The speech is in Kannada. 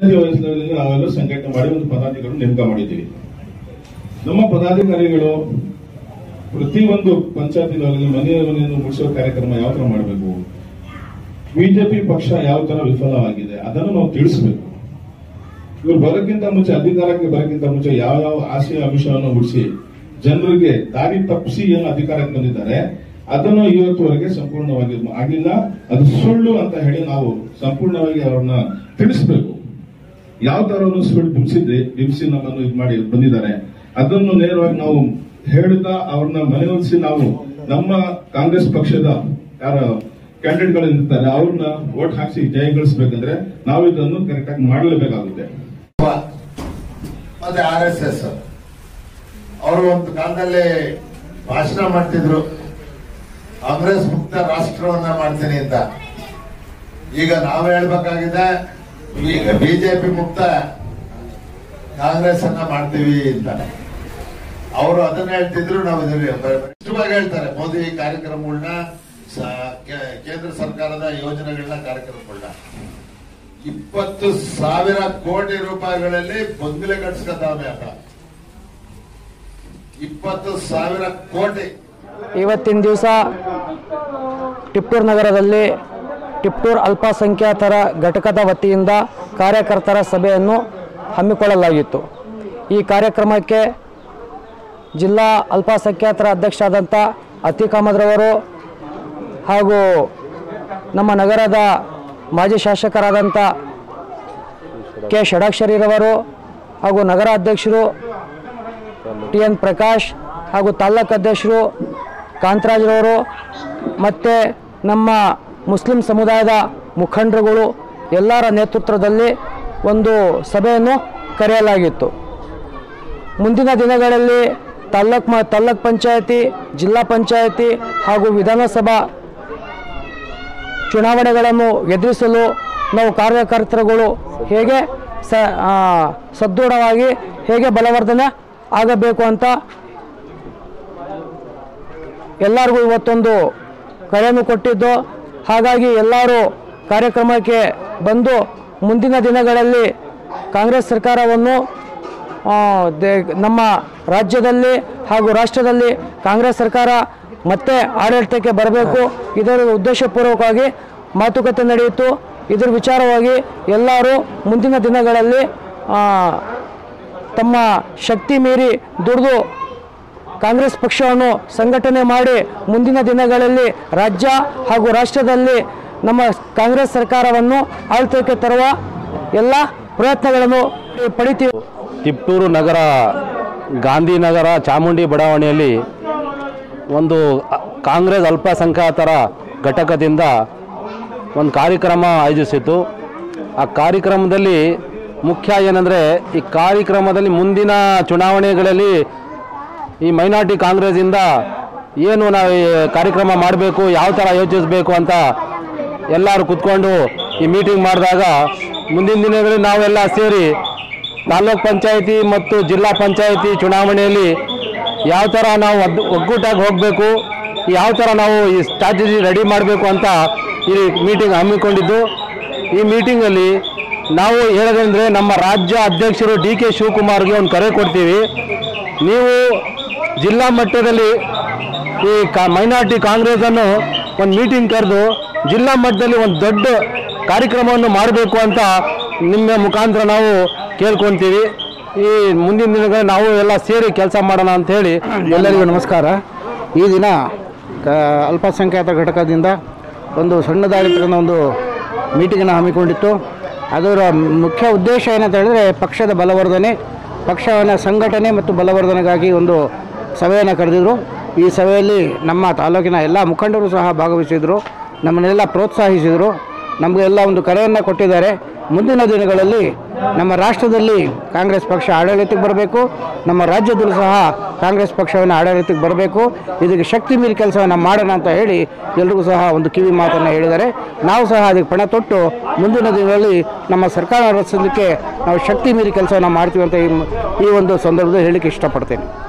ವಯಸ್ಸಿನಲ್ಲಿ ನಾವೆಲ್ಲ ಸಂಘಟನೆ ಮಾಡಿ ಒಂದು ಪದಾಧಿಕಾರಿಗಳು ನೇಮಕ ಮಾಡಿದ್ದೀವಿ ನಮ್ಮ ಪದಾಧಿಕಾರಿಗಳು ಪ್ರತಿಯೊಂದು ಪಂಚಾಯತಿಗಳಲ್ಲಿ ಮನೆ ಮನೆಯನ್ನು ಮುಗಿಸೋ ಕಾರ್ಯಕ್ರಮ ಯಾವ ತರ ಮಾಡಬೇಕು ಬಿಜೆಪಿ ಪಕ್ಷ ಯಾವ ತರ ವಿಫಲವಾಗಿದೆ ಅದನ್ನು ನಾವು ತಿಳಿಸಬೇಕು ಇವ್ರು ಬರೋಕ್ಕಿಂತ ಮುಂಚೆ ಅಧಿಕಾರಕ್ಕೆ ಬರೋಕ್ಕಿಂತ ಮುಂಚೆ ಯಾವ ಯಾವ ಆಸೆ ಅಂಶವನ್ನು ಹುಡಿಸಿ ಜನರಿಗೆ ದಾರಿ ತಪ್ಪಿಸಿ ಏನು ಅಧಿಕಾರಕ್ಕೆ ಬಂದಿದ್ದಾರೆ ಅದನ್ನು ಇವತ್ತುವರೆಗೆ ಸಂಪೂರ್ಣವಾಗಿ ಆಗಿಲ್ಲ ಅದು ಸುಳ್ಳು ಅಂತ ಹೇಳಿ ನಾವು ಸಂಪೂರ್ಣವಾಗಿ ಅವ್ರನ್ನ ತಿಳಿಸ್ಬೇಕು ಯಾವ ತರ ಸುಳ್ಳು ಬಿಂಬಿಸಿದ್ರಿ ಬಿಂಬಿಸಿ ನಮ್ಮನ್ನು ಇದು ಮಾಡಿ ಬಂದಿದ್ದಾರೆ ಅದನ್ನು ನೇರವಾಗಿ ನಾವು ಹೇಳ್ತಾ ಅವ್ರನ್ನ ಮನವೊಲಿಸಿ ನಾವು ನಮ್ಮ ಕಾಂಗ್ರೆಸ್ ಪಕ್ಷದ ಯಾರ ಕ್ಯಾಂಡಿಡೇಟ್ಗಳು ಇರ್ತಾರೆ ಅವ್ರನ್ನ ವೋಟ್ ಹಾಕಿಸಿ ಜಯಗಳಿಸ್ಬೇಕಂದ್ರೆ ನಾವು ಇದನ್ನು ಕರೆಕ್ಟ್ ಆಗಿ ಮಾಡಲೇಬೇಕಾಗುತ್ತೆ ಮತ್ತೆ ಆರ್ ಎಸ್ ಎಸ್ ಅವರು ಒಂದು ಕಾಲದಲ್ಲಿ ಭಾಷಣ ಮಾಡ್ತಿದ್ರು ಕಾಂಗ್ರೆಸ್ ಮುಕ್ತ ರಾಷ್ಟ್ರವನ್ನ ಮಾಡ್ತೀನಿ ಅಂತ ಈಗ ನಾವು ಹೇಳ್ಬೇಕಾಗಿದೆ ಈಗ ಬಿಜೆಪಿ ಮುಕ್ತ ಕಾಂಗ್ರೆಸ್ ಅನ್ನ ಮಾಡ್ತೀವಿ ಅಂತ ಅವರು ಅದನ್ನ ಹೇಳ್ತಿದ್ರು ನಾವು ಇದನ್ನ ಸ್ಪಷ್ಟವಾಗಿ ಹೇಳ್ತಾರೆ ಮೋದಿ ಕಾರ್ಯಕ್ರಮಗಳನ್ನ ಸ- ಕೇ- ಕೇಂದ್ರ ಸರ್ಕಾರದ ಯೋಜನೆಗಳನ್ನ ಕಾರ್ಯಕ್ರಮಗಳನ್ನ ಇಪ್ಪತ್ತು ಸಾವಿರ ಕೋಟಿ ರೂಪಾಯಿಗಳಲ್ಲಿ ಬಂಗ್ಲೆ ಕಟ್ಸ್ಕೊತಾವೆ ಅಪ್ಪ ಇಪ್ಪತ್ತು ಸಾವಿರ ಕೋಟಿ ಇವತ್ತಿನ ದಿವಸ ಟಿಪ್ಪೂರು ನಗರದಲ್ಲಿ ಟಿಪ್ಪೂರು ಅಲ್ಪಸಂಖ್ಯಾತರ ಘಟಕದ ವತಿಯಿಂದ ಕಾರ್ಯಕರ್ತರ ಸಭೆಯನ್ನು ಹಮ್ಮಿಕೊಳ್ಳಲಾಗಿತ್ತು ಈ ಕಾರ್ಯಕ್ರಮಕ್ಕೆ ಜಿಲ್ಲಾ ಅಲ್ಪಸಂಖ್ಯಾತರ ಅಧ್ಯಕ್ಷರಾದಂಥ ಅತೀಕ್ ಅಹಮದ್ರವರು ಹಾಗೂ ನಮ್ಮ ನಗರದ ಮಾಜಿ ಶಾಸಕರಾದಂಥ ಕೆ ಷಡಾಕ್ಷರಿರವರು ಹಾಗೂ ನಗರ ಅಧ್ಯಕ್ಷರು ಟಿ ಎನ್ ಪ್ರಕಾಶ್ ಹಾಗೂ ತಾಲ್ಲೂಕು ಅಧ್ಯಕ್ಷರು ಕಾಂತರಾಜ್ರವರು ಮತ್ತು ನಮ್ಮ ಮುಸ್ಲಿಂ ಸಮುದಾಯದ ಮುಖಂಡರುಗಳು ಎಲ್ಲರ ನೇತೃತ್ವದಲ್ಲಿ ಒಂದು ಸಭೆಯನ್ನು ಕರೆಯಲಾಗಿತ್ತು ಮುಂದಿನ ದಿನಗಳಲ್ಲಿ ತಾಲ್ಲೂಕು ಮ ತಾಲ್ಲೂಕ್ ಪಂಚಾಯತಿ ಜಿಲ್ಲಾ ಪಂಚಾಯತಿ ಹಾಗೂ ವಿಧಾನಸಭಾ ಚುನಾವಣೆಗಳನ್ನು ಎದುರಿಸಲು ನಾವು ಕಾರ್ಯಕರ್ತರುಗಳು ಹೇಗೆ ಸ ಆ, ಸದೃಢವಾಗಿ ಹೇಗೆ ಬಲವರ್ಧನೆ ಆಗಬೇಕು ಅಂತ ಎಲ್ಲರಿಗೂ ಇವತ್ತೊಂದು ಕರೆಯನ್ನು ಕೊಟ್ಟಿದ್ದು ಹಾಗಾಗಿ ಎಲ್ಲರೂ ಕಾರ್ಯಕ್ರಮಕ್ಕೆ ಬಂದು ಮುಂದಿನ ದಿನಗಳಲ್ಲಿ ಕಾಂಗ್ರೆಸ್ ಸರ್ಕಾರವನ್ನು ಆ, ದೇ- ನಮ್ಮ ರಾಜ್ಯದಲ್ಲಿ ಹಾಗೂ ರಾಷ್ಟ್ರದಲ್ಲಿ ಕಾಂಗ್ರೆಸ್ ಸರ್ಕಾರ ಮತ್ತೆ ಆಡಳಿತಕ್ಕೆ ಬರಬೇಕು ಇದರ ಉದ್ದೇಶಪೂರ್ವಕವಾಗಿ ಮಾತುಕತೆ ನಡೆಯಿತು ಇದರ ವಿಚಾರವಾಗಿ ಎಲ್ಲರೂ ಮುಂದಿನ ದಿನಗಳಲ್ಲಿ ಆ, ತಮ್ಮ ಶಕ್ತಿ ಮೀರಿ ದುಡಿದು ಕಾಂಗ್ರೆಸ್ ಪಕ್ಷವನ್ನು ಸಂಘಟನೆ ಮಾಡಿ ಮುಂದಿನ ದಿನಗಳಲ್ಲಿ ರಾಜ್ಯ ಹಾಗೂ ರಾಷ್ಟ್ರದಲ್ಲಿ ನಮ್ಮ ಕಾಂಗ್ರೆಸ್ ಸರ್ಕಾರವನ್ನು ಆಳ್ತಕ್ಕೆ ತರುವ ಎಲ್ಲ ಪ್ರಯತ್ನಗಳನ್ನು ಪಡಿತೀವಿ ತಿಪ್ಟೂರು ನಗರ ಗಾಂಧಿನಗರ ಚಾಮುಂಡಿ ಬಡಾವಣೆಯಲ್ಲಿ ಒಂದು ಅ- ಕಾಂಗ್ರೆಸ್ ಅಲ್ಪಸಂಖ್ಯಾತರ ಘಟಕದಿಂದ ಒಂದು ಕಾರ್ಯಕ್ರಮ ಆಯೋಜಿಸಿತ್ತು ಆ ಕಾರ್ಯಕ್ರಮದಲ್ಲಿ ಮುಖ್ಯ ಏನಂದರೆ ಈ ಕಾರ್ಯಕ್ರಮದಲ್ಲಿ ಮುಂದಿನ ಚುನಾವಣೆಗಳಲ್ಲಿ ಈ ಮೈನಾರಿಟಿ ಕಾಂಗ್ರೆಸ್ಸಿಂದ ಏನು ನಾವು ಈ ಕಾರ್ಯಕ್ರಮ ಮಾಡಬೇಕು ಯಾವ ಥರ ಯೋಚಿಸಬೇಕು ಅಂತ ಎಲ್ಲರೂ ಕುತ್ಕೊಂಡು ಈ ಮೀಟಿಂಗ್ ಮಾಡಿದಾಗ ಮುಂದಿನ ದಿನಗಳಲ್ಲಿ ನಾವೆಲ್ಲ ಸೇರಿ ತಾಲ್ಲೂಕ್ ಪಂಚಾಯಿತಿ ಮತ್ತು ಜಿಲ್ಲಾ ಪಂಚಾಯಿತಿ ಚುನಾವಣೆಯಲ್ಲಿ ಯಾವ ಥರ ನಾವು ಒದ್ ಒಗ್ಗೂಟಾಗಿ ಹೋಗಬೇಕು ಯಾವ ಥರ ನಾವು ಈ ಸ್ಟ್ರಾಟಜಿ ರೆಡಿ ಮಾಡಬೇಕು ಅಂತ ಈ ಮೀಟಿಂಗ್ ಹಮ್ಮಿಕೊಂಡಿದ್ದು ಈ ಮೀಟಿಂಗಲ್ಲಿ ನಾವು ಹೇಳೋದಂದರೆ ನಮ್ಮ ರಾಜ್ಯ ಅಧ್ಯಕ್ಷರು ಡಿ ಕೆ ಶಿವಕುಮಾರ್ಗೆ ಒಂದು ಕರೆ ಕೊಡ್ತೀವಿ ನೀವು ಜಿಲ್ಲಾ ಮಟ್ಟದಲ್ಲಿ ಈ ಕಾ ಮೈನಾರಿಟಿ ಕಾಂಗ್ರೆಸ್ಸನ್ನು ಒಂದು ಮೀಟಿಂಗ್ ಕರೆದು ಜಿಲ್ಲಾ ಮಟ್ಟದಲ್ಲಿ ಒಂದು ದೊಡ್ಡ ಕಾರ್ಯಕ್ರಮವನ್ನು ಮಾಡಬೇಕು ಅಂತ ನಿಮ್ಮ ಮುಖಾಂತರ ನಾವು ಕೇಳ್ಕೊತೀವಿ ಈ ಮುಂದಿನ ದಿನಗಳಲ್ಲಿ ನಾವು ಎಲ್ಲ ಸೇರಿ ಕೆಲಸ ಮಾಡೋಣ ಅಂತ ಹೇಳಿ ಎಲ್ಲರಿಗೂ ನಮಸ್ಕಾರ ಈ ದಿನ ಕ ಅಲ್ಪಸಂಖ್ಯಾತ ಘಟಕದಿಂದ ಒಂದು ಸಣ್ಣದಾಗಿರ್ತಕ್ಕಂಥ ಒಂದು ಮೀಟಿಂಗನ್ನು ಹಮ್ಮಿಕೊಂಡಿತ್ತು ಅದರ ಮುಖ್ಯ ಉದ್ದೇಶ ಏನಂತ ಹೇಳಿದ್ರೆ ಪಕ್ಷದ ಬಲವರ್ಧನೆ ಪಕ್ಷವನ್ನು ಸಂಘಟನೆ ಮತ್ತು ಬಲವರ್ಧನೆಗಾಗಿ ಒಂದು ಸಭೆಯನ್ನು ಕರೆದಿದ್ರು ಈ ಸಭೆಯಲ್ಲಿ ನಮ್ಮ ತಾಲೂಕಿನ ಎಲ್ಲ ಮುಖಂಡರು ಸಹ ಭಾಗವಹಿಸಿದರು ನಮ್ಮನ್ನೆಲ್ಲ ಪ್ರೋತ್ಸಾಹಿಸಿದರು ನಮಗೆಲ್ಲ ಒಂದು ಕರೆಯನ್ನು ಕೊಟ್ಟಿದ್ದಾರೆ ಮುಂದಿನ ದಿನಗಳಲ್ಲಿ ನಮ್ಮ ರಾಷ್ಟ್ರದಲ್ಲಿ ಕಾಂಗ್ರೆಸ್ ಪಕ್ಷ ಆಡಳಿತಕ್ಕೆ ಬರಬೇಕು ನಮ್ಮ ರಾಜ್ಯದಲ್ಲೂ ಸಹ ಕಾಂಗ್ರೆಸ್ ಪಕ್ಷವನ್ನು ಆಡಳಿತಕ್ಕೆ ಬರಬೇಕು ಇದಕ್ಕೆ ಶಕ್ತಿ ಮೀರಿ ಕೆಲಸವನ್ನು ಮಾಡೋಣ ಅಂತ ಹೇಳಿ ಎಲ್ರಿಗೂ ಸಹ ಒಂದು ಕಿವಿ ಮಾತನ್ನು ಹೇಳಿದ್ದಾರೆ ನಾವು ಸಹ ಅದಕ್ಕೆ ಪಣ ತೊಟ್ಟು ಮುಂದಿನ ದಿನಗಳಲ್ಲಿ ನಮ್ಮ ಸರ್ಕಾರ ರಚಿಸಲಿಕ್ಕೆ ನಾವು ಶಕ್ತಿ ಮೀರಿ ಕೆಲಸವನ್ನು ಮಾಡ್ತೀವಿ ಅಂತ ಈ ಈ ಒಂದು ಸಂದರ್ಭದಲ್ಲಿ ಹೇಳಲಿಕ್ಕೆ ಇಷ್ಟಪಡ್ತೇನೆ